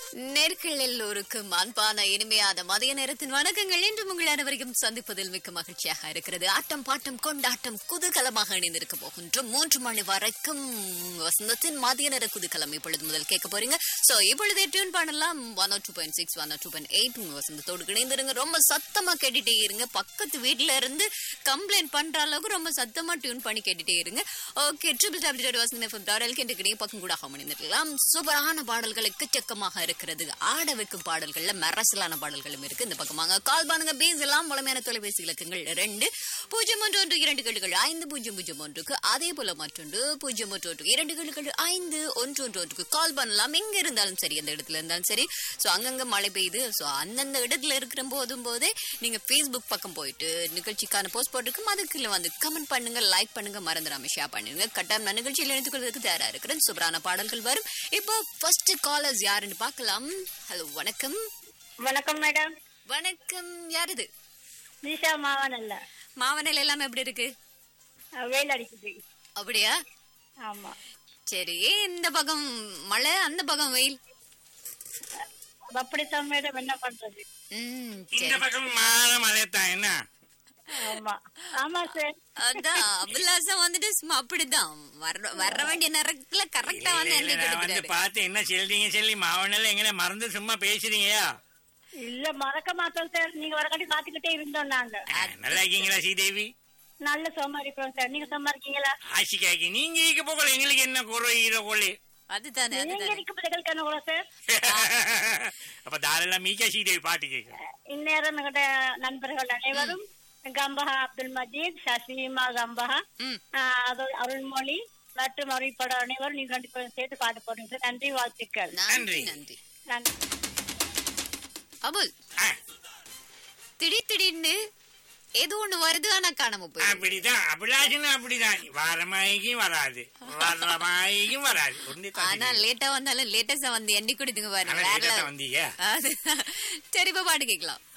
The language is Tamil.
நேர்கள் எல்லோருக்கும் அன்பான இனிமையான மதிய நேரத்தின் வணக்கங்கள் இன்று உங்கள் அனைவரையும் சந்திப்பதில் மிக்க மகிழ்ச்சியாக இருக்கிறது ஆட்டம் பாட்டம் கொண்டாட்டம் குதூகலமாக இணைந்திருக்க போகின்றோம் மூன்று மணி வரைக்கும் வசந்தத்தின் மதிய நேர குதூகலம் இப்பொழுது முதல் கேட்க போறீங்க சோ இப்பொழுதே டியூன் பண்ணலாம் one two point six one two point eight வசந்தத்தோடு இணைந்திருங்க ரொம்ப சத்தமா கேட்டுட்டே இருங்க பக்கத்து வீட்ல இருந்து கம்ப்ளைண்ட் பண்ற அளவுக்கு ரொம்ப சத்தமா டியூன் பண்ணி கேட்டுட்டே இருங்க okay triple W dot Vasantha FM dot L கேட்டுக்கிட்டே பக்கம் கூட அமர்ந்திருக்கலாம் சூப்பரான பாடல்கள் எக்கச்சக்கமாக இருக்கிறது ஆட வைக்கும் பாடல்கள்ல மெரசலான பாடல்களும் இருக்கு இந்த பக்கமாக கால் பண்ணுங்க பேசலாம் முழுமையான தொலைபேசி இலக்கங்கள் ரெண்டு பூஜ்ஜியம் ஒன்று ஒன்று இரண்டு கழுகள் ஐந்து பூஜ்ஜியம் பூஜ்ஜியம் ஒன்றுக்கு அதே போல மற்றொன்று பூஜ்ஜியம் ஒன்று ஒன்று இரண்டு கழுகள் ஐந்து ஒன்று ஒன்று ஒன்றுக்கு கால் பண்ணலாம் எங்க இருந்தாலும் சரி அந்த இடத்துல இருந்தாலும் சரி சோ அங்கங்க மழை பெய்யுது சோ அந்தந்த இடத்துல இருக்கிற போதும் போதே நீங்க ஃபேஸ்புக் பக்கம் போயிட்டு நிகழ்ச்சிக்கான போஸ்ட் போட்டிருக்கும் அதுக்குள்ள வந்து கமெண்ட் பண்ணுங்க லைக் பண்ணுங்க மறந்துடாம ஷேர் பண்ணுங்க கட்டாயம் நான் நிகழ்ச்சியில் இணைத்துக் கொள்வதற்கு தயாரா இருக்கிறேன் சூப்பரான பாடல்கள் வரும் இப்போ ஃபர்ஸ்ட் காலர்ஸ் யாருன்னு பார்க்கலாம் ஹலோ வணக்கம் வணக்கம் மேடம் வணக்கம் யார் இது நிஷா மாவன் அல்ல மாவனில் எல்லாம் எப்படி இருக்கு வெயில் அடிக்குது அப்படியா ஆமா சரி ஏன் இந்த பக்கம் மழை அந்த பக்கம் வெயில் அப்படித்தான் மேடம் என்ன பண்றது ம் இந்த சரி பக்கம் மாற மழைத்தான் என்ன ஆமா ஆமா சார் அதான் அபிலாசம் வந்துட்டு சும்மா அப்படிதான் வர்ற வர வேண்டிய நேரத்துல கரெக்டா வந்து இல்ல, எண்ணி நான் வந்து கொடுக்குறாரு பார்த்து என்ன சொல்றீங்க சொல்லி மாவனல்ல எങ്ങനെ மறந்து சும்மா பேசுறீங்கயா இல்ல மறக்க மாட்டோம் சார் நீங்க வரக்காட்டி பாத்துக்கிட்டே இருந்தோம் நாங்க ஆ, நல்லா இருக்கீங்களா ஸ்ரீதேவி நல்ல சோமா இருக்கிறோம் சார் நீங்க சோமா இருக்கீங்களா ஆசிக்காக்கி நீங்க இருக்க போகல எங்களுக்கு என்ன குறை ஈர கொள்ளி அதுதானே நீங்க அதுதானே இருக்க பிள்ளைகளுக்கு என்ன கூட சார் அப்ப தாரெல்லாம் மீக்கா ஸ்ரீதேவி பாட்டு கேட்க இந்நேரம் எங்கிட்ட நண்பர்கள் அனைவரும் கம்பஹா அப்துல் மஜீத் சசிமா கம்பஹா ம் ஆஹ் அது- அருள்மொழி மற்றும் அறிவிப்பட அனைவரும் நீங்க ரெண்டு பேரும் சேர்த்து பாட்டு போடுங்க சார் நன்றி வாழ்த்துக்கள் நன்றி நன்றி. நன்றி நன்றி அபுல் ஆ, திடீர் திடீர்னு ஏதோ ஒண்ணு வருது ஆனா காணாம போயிடுது அப்படிதான் அபிலாஷனும் அப்படிதான் வாரமாயிக்கும் வராது வாரமாயிக்கும் வராது ஒண்ணு ஆனா லேட்டா வந்தாலும் லேட்டஸ்டா வந்து எண்ணி கொடுத்துங்க பாருங்க ஆனா வேற லேட்டா level. வந்தீங்க அது சரி இப்ப பாட்டு கேட்கலாம்